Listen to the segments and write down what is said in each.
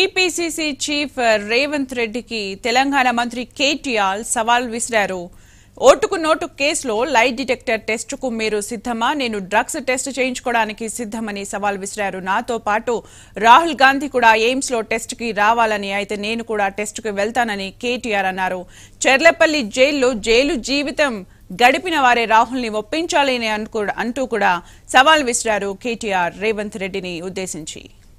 TPCC chief Revanth రెడ్డికి తెలంగాణ మంత్రి కేటీఆర్ సవాల్ విసిరారు ఓటుకు నోటు కేసులో లైట్ డిటెక్టర్ టెస్టుకు మీరు సిద్ధమా నేను డ్రగ్స్ టెస్ట్ చేయించుకోవడానికి సిద్ధమని సవాల్ విసిరారు నాతో పాటు రాహుల్ గాంధీ కూడా ఎయిమ్స్ లో టెస్ట్ కి రావాలని అయితే నేను కూడా టెస్ట్ కి వెళ్తానని కేటీఆర్ అన్నారు చెర్లపల్లి జైల్లో జైలు జీవితం గడిపిన వారే రాహుల్ ని ఒప్పించాలని అనుకూ- అంటూ కూడా సవాల్ విసిరారు కేటీఆర్ రేవంత్ రెడ్డిని ఉద్దేశించి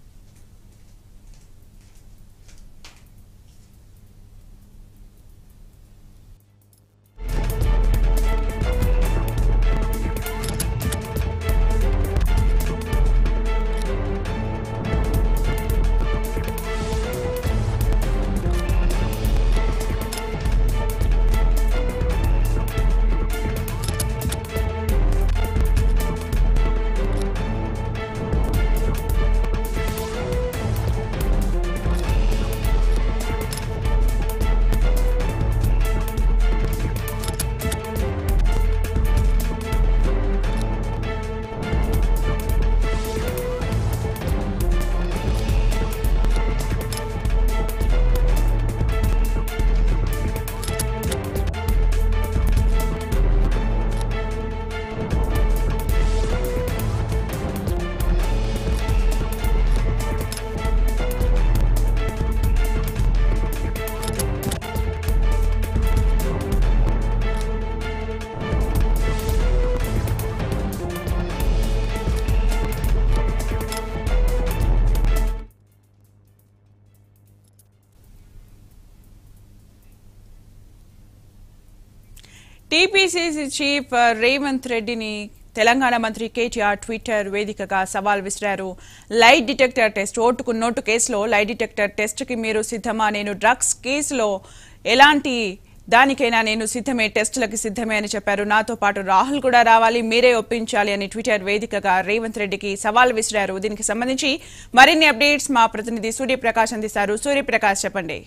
టీపీసీసీ చీఫ్ రేవంత్ రెడ్డిని తెలంగాణ మంత్రి కేటీఆర్ ట్విట్టర్ వేదికగా సవాల్ విసిరారు లైట్ డిటెక్టర్ టెస్ట్ ఓటుకు నోటు కేసులో లైట్ డిటెక్టర్ టెస్ట్ కి మీరు సిద్ధమా నేను డ్రగ్స్ కేసులో ఎలాంటి దానికైనా నేను సిద్ధమే టెస్టులకి సిద్ధమే అని చెప్పారు నాతో పాటు రాహుల్ కూడా రావాలి మీరే ఒప్పించాలి అని ట్విట్టర్ వేదికగా రేవంత్ రెడ్డికి సవాల్ విసిరారు దీనికి సంబంధించి మరిన్ని అప్డేట్స్ మా ప్రతినిధి సూర్యప్రకాష్ అందిస్తారు సూర్యప్రకాష్ చెప్పండి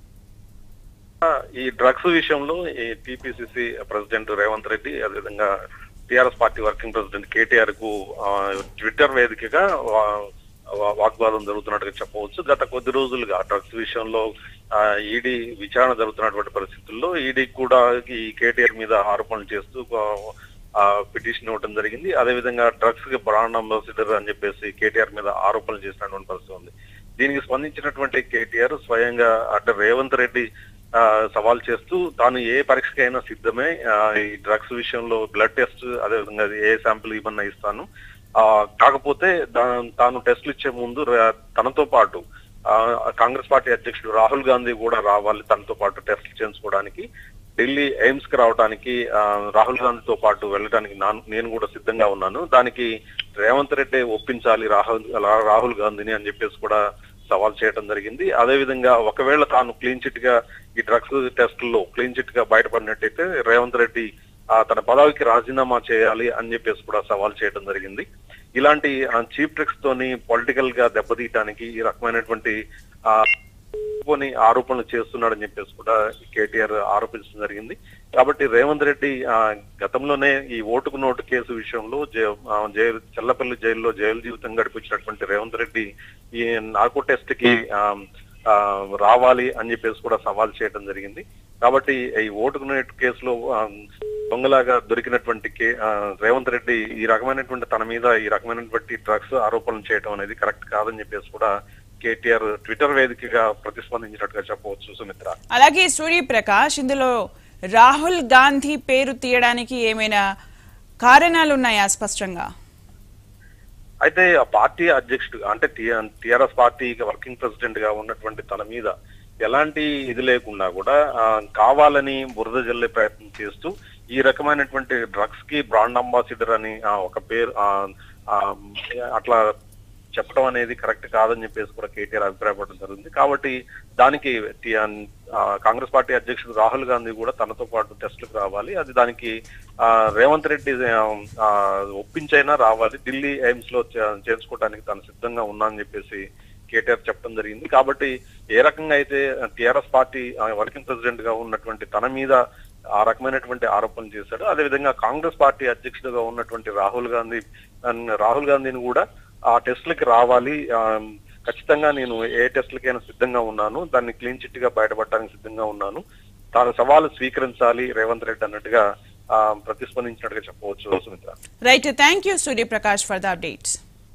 ఈ డ్రగ్స్ విషయంలో ఈ టీపీసీసీ ప్రెసిడెంట్ రేవంత్ రెడ్డి అదేవిధంగా TRS party working president KTR కు ఆ, ట్విట్టర్ వేదికగా వా- వా- వాగ్వాదం జరుగుతున్నట్టుగా చెప్పవచ్చు గత కొద్ది రోజులుగా డ్రగ్స్ విషయంలో ఈడీ విచారణ జరుగుతున్నటువంటి పరిస్థితుల్లో ఈడీ కూడా ఈ కేటీఆర్ మీద ఆరోపణలు చేస్తూ ఆ, పిటిషన్ ఇవ్వడం జరిగింది అదేవిధంగా డ్రగ్స్ కి బ్రాండ్ అంబాసిడర్ అని చెప్పేసి కేటీఆర్ మీద ఆరోపణలు చేసినటువంటి పరిస్థితి ఉంది దీనికి స్పందించినటువంటి కేటీఆర్ స్వయంగా అంటే రేవంత్ రెడ్డి ఆ, సవాల్ చేస్తూ తాను ఏ పరీక్షకైనా సిద్ధమే ఆ, ఈ డ్రగ్స్ విషయంలో బ్లడ్ టెస్ట్ అదేవిధంగా ఏ శాంపిల్ ఇవన్నా ఇస్తాను ఆ, కాకపోతే దా- తాను టెస్టులు ఇచ్చే ముందు ర- తనతో పాటు ఆ, కాంగ్రెస్ పార్టీ అధ్యక్షుడు రాహుల్ గాంధీ కూడా రావాలి తనతో పాటు టెస్టులు చేయించుకోవడానికి ఢిల్లీ ఎయిమ్స్ కి రావడానికి ఆ, రాహుల్ గాంధీతో పాటు వెళ్ళడానికి నాన్- నేను కూడా సిద్ధంగా ఉన్నాను దానికి రేవంత్ రెడ్డి ఒప్పించాలి రాహుల్ రాహుల్ గాంధీని అని చెప్పేసి కూడా సవాల్ చేయడం జరిగింది అదే విధంగా ఒకవేళ తాను క్లీన్ చిట్ గా ఈ డ్రగ్స్ టెస్టుల్లో క్లీన్ చిట్ గా బయటపడినట్టయితే రేవంత్ రెడ్డి ఆ, తన పదవికి రాజీనామా చేయాలి అని చెప్పేసి కూడా సవాల్ చేయడం జరిగింది ఇలాంటి చీప్ ట్రిక్స్ తోని పొలిటికల్ గా దెబ్బతీయటానికి ఈ రకమైనటువంటి ఆ కొన్ని ఆరోపణలు చేస్తున్నాడని చెప్పేసి కూడా కేటీఆర్ ఆరోపించడం జరిగింది కాబట్టి రేవంత్ రెడ్డి ఆ, గతంలోనే ఈ ఓటుకు నోటు కేసు విషయంలో జై- ఆ, జైలు చెల్లపల్లి జైల్లో జైలు జీవితం గడిపించినటువంటి రేవంత్ రెడ్డి ఈ నార్కో టెస్ట్ కి ఆ, ఆ, రావాలి అని చెప్పేసి కూడా సవాల్ చేయడం జరిగింది కాబట్టి ఈ ఓటుకు నోటు కేసులో ఆ, దొంగలాగా దొరికినటువంటి కే ఆ, రేవంత్ రెడ్డి ఈ రకమైనటువంటి తన మీద ఈ రకమైనటువంటి డ్రగ్స్ ఆరోపణలు చేయడం అనేది కరెక్ట్ కాదని చెప్పేసి కూడా కేటీఆర్ ట్విట్టర్ వేదికగా ప్రతిస్పందించినట్టుగా చెప్పవచ్చు సుమిత్ర అలాగే సూర్యప్రకాష్ ఇందులో రాహుల్ గాంధీ పేరు తీయడానికి ఏమైనా కారణాలు ఉన్నాయా స్పష్టంగా అయితే ఆ పార్టీ అధ్యక్షుడు అంటే టిఆర్ఎస్ పార్టీ వర్కింగ్ ప్రెసిడెంట్ గా ఉన్నటువంటి తన మీద ఎలాంటి ఇది లేకుండా కూడా ఆ, కావాలని బురద జల్లే ప్రయత్నం చేస్తూ ఈ రకమైనటువంటి డ్రగ్స్ కి బ్రాండ్ అంబాసిడర్ అని ఆ, ఒక పేరు ఆ, ఆ, అట్లా చెప్పడం అనేది కరెక్ట్ కాదని చెప్పేసి కూడా కేటీఆర్ అభిప్రాయపడడం జరిగింది కాబట్టి దానికి టి- ఆ, కాంగ్రెస్ పార్టీ అధ్యక్షుడు రాహుల్ గాంధీ కూడా తనతో పాటు టెస్టులకు రావాలి అది దానికి ఆ, రేవంత్ రెడ్డి ఆ, ఒప్పించైనా రావాలి ఢిల్లీ ఎయిమ్స్ లో చే- చేర్చుకోవడానికి తాను సిద్ధంగా ఉన్నా అని చెప్పేసి కేటీఆర్ చెప్పడం జరిగింది కాబట్టి ఏ రకంగా అయితే టిఆర్ఎస్ పార్టీ ఆ, వర్కింగ్ ప్రెసిడెంట్ గా ఉన్నటువంటి తన మీద ఆ రకమైనటువంటి ఆరోపణలు చేశాడు అదేవిధంగా కాంగ్రెస్ పార్టీ అధ్యక్షుడిగా ఉన్నటువంటి రాహుల్ గాంధీ అన్- రాహుల్ గాంధీని కూడా ఆ టెస్టులకి రావాలి ఆ, ఖచ్చితంగా నేను ఏ టెస్ట్లకైనా సిద్ధంగా ఉన్నాను దాన్ని క్లీన్ చిట్ గా బయటపడడానికి సిద్ధంగా ఉన్నాను తాను సవాలు స్వీకరించాలి రేవంత్ రెడ్డి అన్నట్టుగా ఆ, ప్రతిస్పందించినట్టుగా చెప్పవచ్చు Sumitra right thank you Suryaprakash for the updates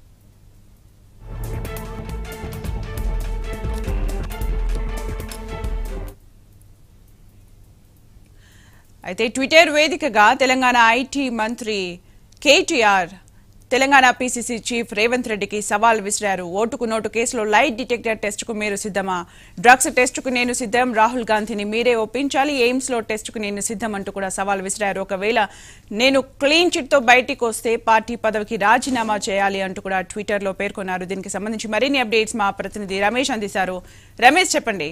అయితే ట్విట్టర్ వేదికగా తెలంగాణ ఐటీ మంత్రి కేటీఆర్ తెలంగాణ పీసీసీ చీఫ్ రేవంత్ రెడ్డికి సవాల్ విసిరారు ఓటుకు నోటు కేసులో లైట్ డిటెక్టర్ టెస్టుకు మీరు సిద్ధమా డ్రగ్స్ టెస్టుకు నేను సిద్ధం రాహుల్ గాంధీని మీరే ఒప్పించాలి ఎయిమ్స్ లో టెస్టుకు నేను సిద్ధం అంటూ కూడా సవాల్ విసిరారు ఒకవేళ నేను క్లీన్ చిట్ తో బయటికి వస్తే పార్టీ పదవికి రాజీనామా చేయాలి అంటూ కూడా ట్విట్టర్ లో పేర్కొన్నారు దీనికి సంబంధించి మరిన్ని అప్డేట్స్ మా ప్రతినిధి రమేష్ అందిస్తారు రమేష్ చెప్పండి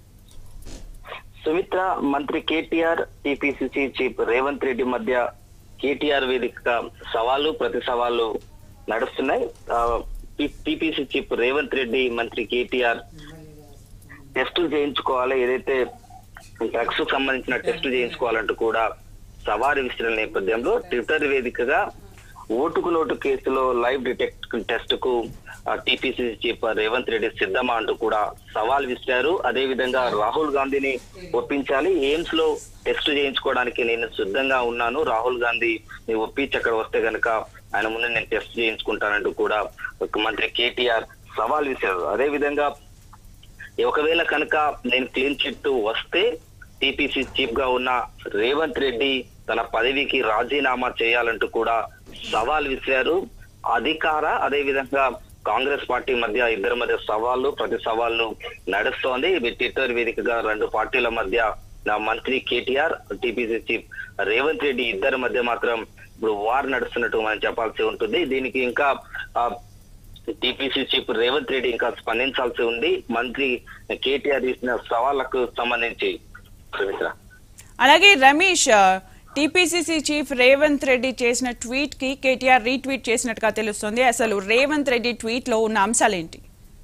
సుమిత్ర మంత్రి కేటీఆర్ టిపిసిసి చీఫ్ రేవంత్ రెడ్డి మధ్య కేటీఆర్ వేదికగా సవాలు ప్రతి సవాలు నడుస్తున్నాయి టిపిసి చీఫ్ రేవంత్ రెడ్డి మంత్రి కేటీఆర్ టెస్టులు చేయించుకోవాలి ఏదైతే డ్రగ్స్ సంబంధించిన టెస్టులు చేయించుకోవాలంటూ కూడా సవాలు విసిరిన నేపథ్యంలో ట్విట్టర్ వేదికగా ఓటుకు నోటు కేసులో లైవ్ డిటెక్ట్ టెస్ట్ కు టిపిసి చీఫ్ రేవంత్ రెడ్డి సిద్ధమా అంటూ కూడా సవాల్ విసిరారు అదే విధంగా రాహుల్ గాంధీని ఒప్పించాలి ఎయిమ్స్ లో టెస్ట్ చేయించుకోవడానికి నేను సిద్ధంగా ఉన్నాను రాహుల్ గాంధీ ని ఒప్పించి అక్కడ వస్తే గనక ఆయన ముందు నేను టెస్ట్ చేయించుకుంటానంటూ కూడా ఒక మంత్రి కేటీఆర్ సవాల్ విసిరారు అదే విధంగా ఒకవేళ కనుక నేను క్లీన్ చిట్ వస్తే టిపిసి చీఫ్ గా ఉన్న రేవంత్ రెడ్డి తన పదవికి రాజీనామా చేయాలంటూ కూడా సవాల్ విసిరారు అధికార అదే విధంగా కాంగ్రెస్ పార్టీ మధ్య ఇద్దరి మధ్య సవాళ్లు ప్రతి సవాళ్లు నడుస్తోంది ఇది ట్విట్టర్ వేదికగా రెండు పార్టీల మధ్య నా మంత్రి కేటీఆర్ టిపిసి చీఫ్ రేవంత్ రెడ్డి ఇద్దరి మధ్య మాత్రం ఇప్పుడు వార్ నడుస్తున్నట్టు మనం చెప్పాల్సి ఉంటుంది దీనికి ఇంకా ఆ, టిపిసి చీఫ్ రేవంత్ రెడ్డి ఇంకా స్పందించాల్సి ఉంది మంత్రి కేటీఆర్ ఇచ్చిన సవాళ్లకు సంబంధించి సుమిత్ర అలాగే రమేష్ టీపీసీసీ చీఫ్ రేవంత్ రెడ్డి చేసిన ట్వీట్ కి కేటీఆర్ రీట్వీట్ చేసినట్టుగా తెలుస్తుంది అసలు రేవంత్ రెడ్డి ట్వీట్ లో ఉన్న అంశాలేంటి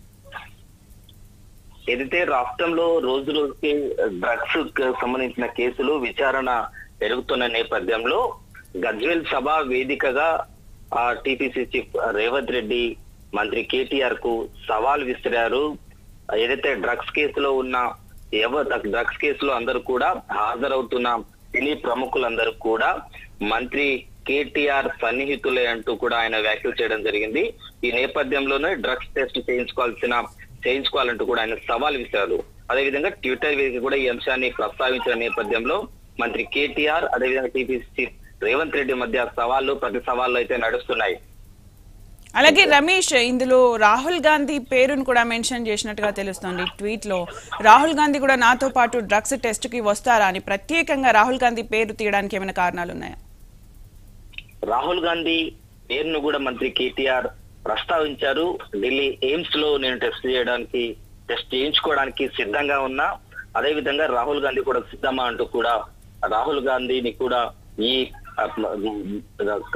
ఏదైతే రాష్ట్రంలో రోజు రోజుకి డ్రగ్స్ కు సంబంధించిన కేసులు విచారణ పెరుగుతున్న నేపథ్యంలో గజ్వేల్ సభ వేదికగా ఆ టీపీసీ చీఫ్ రేవంత్ రెడ్డి మంత్రి కేటీఆర్ కు సవాల్ విసిరారు ఏదైతే డ్రగ్స్ కేసులో ఉన్న ఎవరు డ్రగ్స్ కేసులో అందరూ కూడా హాజరవుతున్న సినీ ప్రముఖులందరూ కూడా మంత్రి కేటీఆర్ సన్నిహితులే అంటూ కూడా ఆయన వ్యాఖ్యలు చేయడం జరిగింది ఈ నేపథ్యంలోనే డ్రగ్స్ టెస్ట్ చేయించుకోవాల్సిన చేయించుకోవాలంటూ కూడా ఆయన సవాల్ విసిరారు అదేవిధంగా ట్విట్టర్ వేదిక కూడా ఈ అంశాన్ని ప్రస్తావించిన నేపథ్యంలో మంత్రి కేటీఆర్ అదేవిధంగా టీపీసీ చీఫ్ రేవంత్ రెడ్డి మధ్య సవాళ్లు ప్రతి సవాళ్లు అయితే నడుస్తున్నాయి అలాగే రమేష్ ఇందులో రాహుల్ గాంధీ పేరును కూడా మెన్షన్ చేసినట్టుగా తెలుస్తోంది ట్వీట్ లో రాహుల్ గాంధీ కూడా నాతో పాటు డ్రగ్స్ టెస్ట్ కి వస్తారా అని ప్రత్యేకంగా రాహుల్ గాంధీ పేరు తీయడానికి ఏమైనా కారణాలు ఉన్నాయా రాహుల్ గాంధీ పేరును కూడా మంత్రి కేటీఆర్ ప్రస్తావించారు ఢిల్లీ ఎయిమ్స్ లో నేను టెస్ట్ చేయడానికి టెస్ట్ చేయించుకోవడానికి సిద్ధంగా ఉన్నా అదే విధంగా రాహుల్ గాంధీ కూడా సిద్ధమా అంటూ కూడా రాహుల్ గాంధీని కూడా ఈ ఆ,